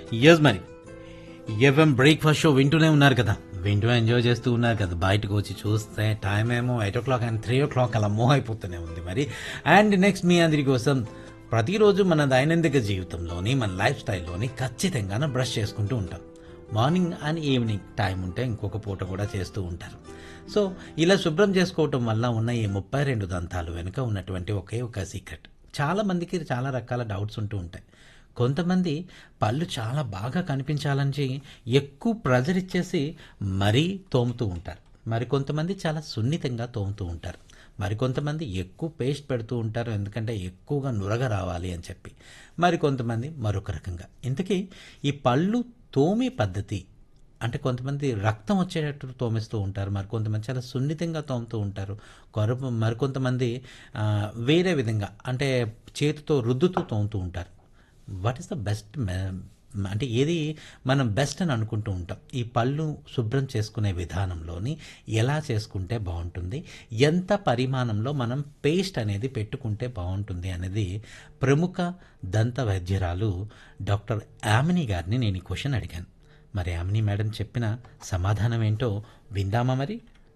yes మరి FM breakfast show వింటూనే ఉన్నారు కదా వింటూ ఎంజాయ్ చేస్తూ ఉన్నారు కదా బయటకు వచ్చి చూస్తే టైం ఏమో eight o'clock and three o'clock అలా మూవ్ అయిపోతూనే ఉంది మరి అండ్ నెక్స్ట్ మీ అందరి కోసం ప్రతిరోజు మన దైనందిక జీవితంలోని మన లైఫ్ స్టైల్లోని ఖచ్చితంగా బ్రష్ చేసుకుంటూ ఉంటాం మార్నింగ్ అండ్ ఈవినింగ్ టైం ఉంటే ఇంకొక పూట కూడా చేస్తూ ఉంటారు సో ఇలా శుభ్రం చేసుకోవటం వల్ల ఉన్న ఈ ముప్పై రెండు దంతాలు వెనుక ఉన్నటువంటి ఒకే ఒక సీక్రెట్ చాలా మందికి చాలా రకాల డౌట్స్ ఉంటూ ఉంటాయి కొంతమంది పళ్ళు చాలా బాగా కనిపించాలని ఎక్కువ ప్రెజర్ ఇచ్చేసి మరీ తోముతూ ఉంటారు మరి కొంతమంది చాలా సున్నితంగా తోముతూ ఉంటారు మరి కొంతమంది ఎక్కువ పేస్ట్ పెడుతూ ఉంటారు ఎందుకంటే ఎక్కువగా నురగ రావాలి అని చెప్పి మరి కొంతమంది మరొక రకంగా ఇంతకీ ఈ పళ్ళు తోమే పద్ధతి అంటే కొంతమంది రక్తం వచ్చేటట్టు తోమిస్తూ ఉంటారు మరి కొంతమంది చాలా సున్నితంగా తోముతూ ఉంటారు కొర మరికొంతమంది ఆ, వేరే విధంగా అంటే చేతితో రుద్దుతూ తోముతూ ఉంటారు వాట్ ఈస్ ద బెస్ట్ అంటే ఏది మనం బెస్ట్ అని అనుకుంటూ ఉంటాం ఈ పళ్ళు శుభ్రం చేసుకునే విధానంలోని ఎలా చేసుకుంటే బాగుంటుంది ఎంత పరిమాణంలో మనం పేస్ట్ అనేది పెట్టుకుంటే బాగుంటుంది అనేది ప్రముఖ దంత వైద్యురాలు డాక్టర్ యామిని గారిని నేను ఈ క్వశ్చన్ అడిగాను మరి యామిని మేడం చెప్పిన సమాధానం ఏంటో విందామా మరి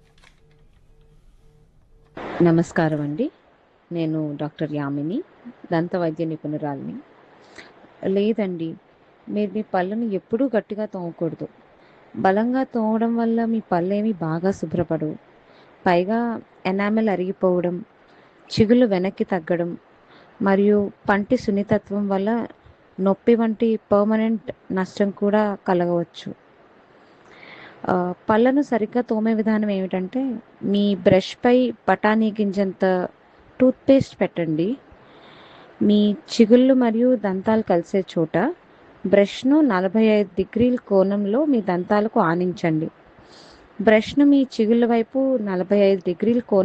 నమస్కారం అండి నేను డాక్టర్ యామిని దంత వైద్య నిపుణురాలిని లేదండి మీరు మీ పళ్ళను ఎప్పుడూ గట్టిగా తోమకూడదు బలంగా తోమడం వల్ల మీ పళ్ళేమి బాగా శుభ్రపడవు పైగా ఎనామెల్ అరిగిపోవడం చిగులు వెనక్కి తగ్గడం మరియు పంటి సున్నితత్వం వల్ల నొప్పి వంటి పర్మనెంట్ నష్టం కూడా కలగవచ్చు ఆ, పళ్ళను సరిగ్గా తోమే విధానం ఏమిటంటే మీ బ్రష్పై బఠానీ గింజంత టూత్పేస్ట్ పెట్టండి మీ చిగుళ్ళు మరియు దంతాలు కలిసే చోట బ్రష్ను నలభై ఐదు డిగ్రీల కోణంలో మీ దంతాలకు ఆనించండి బ్రష్ను మీ చిగుళ్ళ వైపు నలభై ఐదు డిగ్రీల కోణం